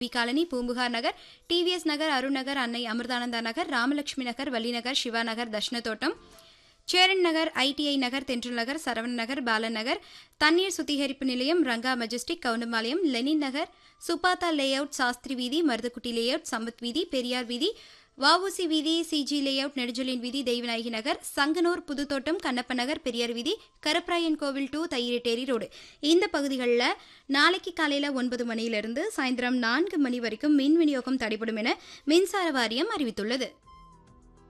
B colony Poompuhar Nagar TVS Nagar Arun Nagar Annai Amirthananda Nagar Ramalakshmi Nagar Vallinagar Siva Nagar Darshanathottam Cheran Nagar ITI Nagar Thendral Nagar Saravana Nagar Balan Nagar தண்ணீர் சுத்திகரிப்பு நிலையம் Ranga majestic Goundampalayam Lenin Nagar Subatha layout Shastri வீதி மருதுக்குட்டி லேஅவுட் சம்பத் வீதி பெரியார் வீதி வஉசி வீதி சிஜி லேஅவுட் நெடுஞ்சொலின் வீதி தெய்வநாயகி நகர் சங்கனூர் புதுத்தோட்டம் கண்ணப்ப நகர் பெரியார் வீதி கரப்பராயன் கோவில் டு தையிரட்டேரி ரோடு இந்த பகுதிகளில் நாளைக்கு காலையில் ஒன்பது மணியிலிருந்து சாயந்தரம் நான்கு மணி வரைக்கும் மின் விநியோகம் தடைபடும் என மின்சார வாரியம் அறிவித்துள்ளது